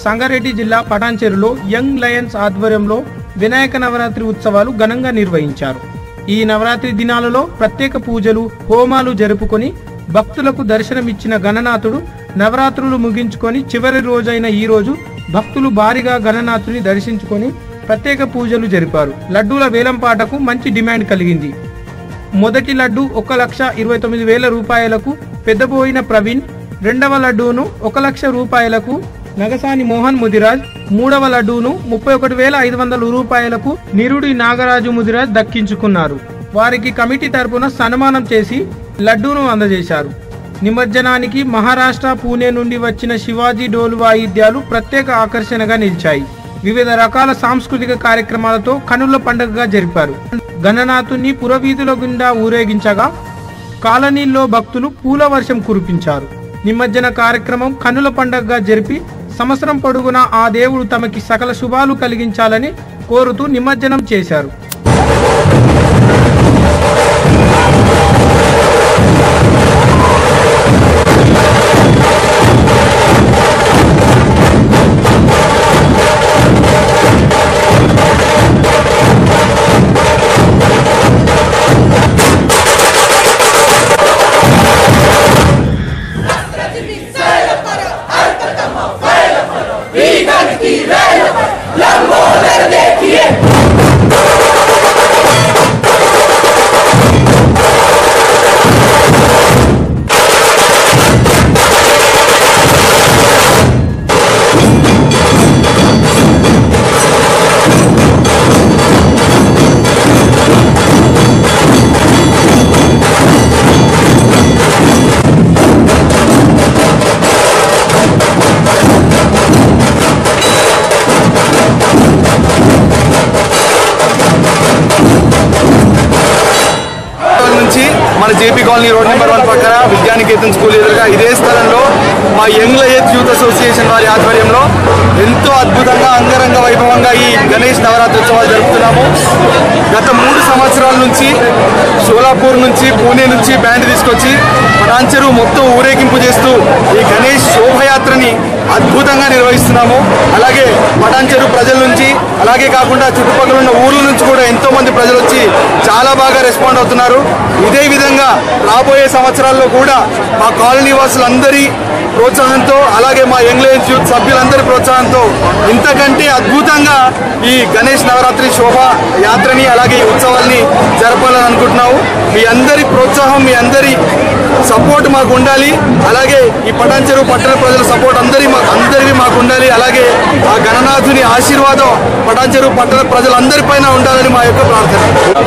సంగారెడ్డి జిల్లా పటాన్చెరులో young Lions ఆధ్వర్యంలో వినాయక నవరాత్రి ఉత్సవాలు ఘనంగా నిర్వహించారు ఈ నవరాత్రి దినాలలో ప్రత్యేక పూజలు హోమాలు జరుపుకొని భక్తులకు దర్శనమిచ్చిన గణనాథుడు నవరాత్రులు ముగించుకొని చివరి రోజైన ఈ రోజు భక్తులు భారీగా గణనాథుని దర్శించుకొని ప్రత్యేక పూజలు జరిపారు లడ్డూల వేలంపాటకు మంచి డిమాండ్ కలిగింది మొదటి లడ్డు ఒక లక్ష ఇరవై తొమ్మిది వేల రూపాయలకు పెద్దబోయిన ప్రవీణ్ రెండవ లడ్డూను ఒక లక్ష రూపాయలకు నగసాని మోహన్ ముదిరాజ్ మూడవ లడ్డూను ముప్పై ఒకటి వేల ఐదు వందల రూపాయలకు నిరుడి నాగరాజు ముదిరాజ్ దక్కించుకున్నారు వారికి కమిటీ తరపున సన్మానం చేసి లడ్డూను అందజేశారు నిమజ్జనానికి మహారాష్ట్ర పూణే నుండి వచ్చిన శివాజీ డోలు వాయిద్యాలు ప్రత్యేక ఆకర్షణగా నిలిచాయి వివిధ రకాల సాంస్కృతిక కార్యక్రమాలతో కనుల పండుగగా జరిపారు గణనాథుని పురవీధుల గుండా ఊరేగించగా కాలనీల్లో భక్తులు పూల వర్షం కురిపించారు నిమజ్జన కార్యక్రమం కనుల పండుగగా జరిపి సంవత్సరం పొడుగునా ఆ దేవుడు తమకి సకల శుభాలు కలిగించాలని కోరుతూ నిమజ్జనం చేశారు కాలనీ నుంచి మన JP colony road number one పక్కన విద్యానికేతన్ స్కూల్ ఎదురుగా ఇదే స్థలంలో మా యంగ్ లయత్ యూత్ అసోసియేషన్ వారి ఆధ్వర్యంలో ఎంతో అద్భుతంగా అంగరంగ వైభవంగా ఈ గణేష్ నవరాత్రి ఉత్సవాలు జరుపుతున్నాము గత మూడు సంవత్సరాల నుంచి షోలాపూర్ నుంచి పూణే నుంచి బ్యాండ్ తీసుకొచ్చి పటాన్చెరు మొత్తం ఊరేగింపు చేస్తూ ఈ గణేష్ శోభయాత్రని అద్భుతంగా నిర్వహిస్తున్నాము అలాగే పటాన్చెరు ప్రజల నుంచి అలాగే కాకుండా చుట్టుపక్కల ఉన్న ఊర్ల నుంచి కూడా ఎంతో మంది ప్రజలు వచ్చి చాలా బాగా రెస్పాండ్ అవుతున్నారు ఇదే విధంగా రాబోయే సంవత్సరాల్లో కూడా మా కాలనీ వాసులందరి ప్రోత్సాహంతో అలాగే మా యంగ్ లయన్స్ యూత్ సభ్యులందరి ప్రోత్సాహంతో ఇంతకంటే అద్భుతంగా ఈ గణేష్ నవరాత్రి శోభ యాత్రని అలాగే ఈ ఉత్సవాల్ని జరపాలని అనుకుంటున్నాము మీ అందరి ప్రోత్సాహం మీ అందరి సపోర్ట్ మాకు ఉండాలి అలాగే ఈ పటాన్చెరు పట్టణ ప్రజల సపోర్ట్ అందరి మా అందరివి మాకు ఉండాలి అలాగే ఆ గణనాథుని ఆశీర్వాదం పటాన్చెరు పట్టణ ప్రజలందరిపైన ఉండాలని మా యొక్క ప్రార్థన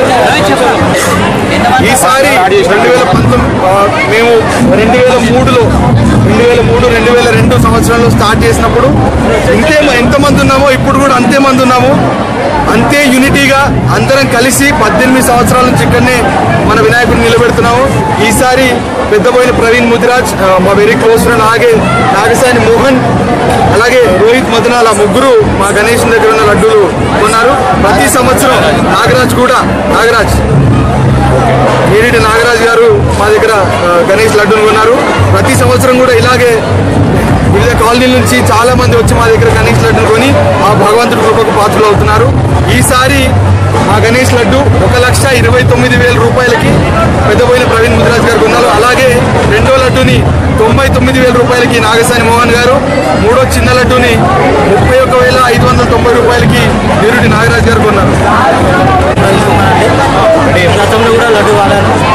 ఈసారి రెండు వేల పంతొమ్మిది మేము రెండు వేల మూడులో రెండు వేల మూడు రెండు వేల రెండు సంవత్సరంలో స్టార్ట్ చేసినప్పుడు ఇంతే ఎంతమంది ఉన్నామో ఇప్పుడు కూడా అంతే మంది ఉన్నాము అంతే యూనిటీగా అందరం కలిసి పద్దెనిమిది సంవత్సరాల నుంచి ఇక్కడనే మన వినాయకుడిని నిలబెడుతున్నాము ఈసారి పెద్దబోయిన ప్రవీణ్ ముదిరాజ్ ఆ, మా వెరీ క్లోజ్ ఫ్రెండ్ అలాగే నాగసాని మోహన్ అలాగే రోహిత్ మదనాల ముగ్గురు మా గణేష్ దగ్గర ఉన్న లడ్డూలు కొన్నారు ప్రతి సంవత్సరం నాగరాజ్ కూడా నాగరాజ్ ఏరిటి నాగరాజ్ గారు మా దగ్గర ఆ, గణేష్ లడ్డూలు కొన్నారు ప్రతి సంవత్సరం కూడా ఇలాగే వివిధ కాలనీల నుంచి చాలా మంది వచ్చి మా దగ్గర గణేష్ లడ్డూలు కొని ఆ భగవంతుడి కృపకు పాత్రలు అవుతున్నారు ఈసారి మా గణేష్ లడ్డు ఒక లక్ష ఇరవై తొమ్మిది వేల రూపాయలకి పెద్దపోయిన ప్రవీణ్ ముదిరాజ్ గారు కొన్నారు అలాగే రెండో లడ్డూని తొంభై తొమ్మిది వేల రూపాయలకి నాగసాని మోహన్ గారు మూడో చిన్న లడ్డూని ముప్పై ఒక వేల ఐదు వందల తొంభై రూపాయలకి వీరుడి నాగరాజ్ గారు కొన్నారు గతంలో కూడా లడ్డు వాడాను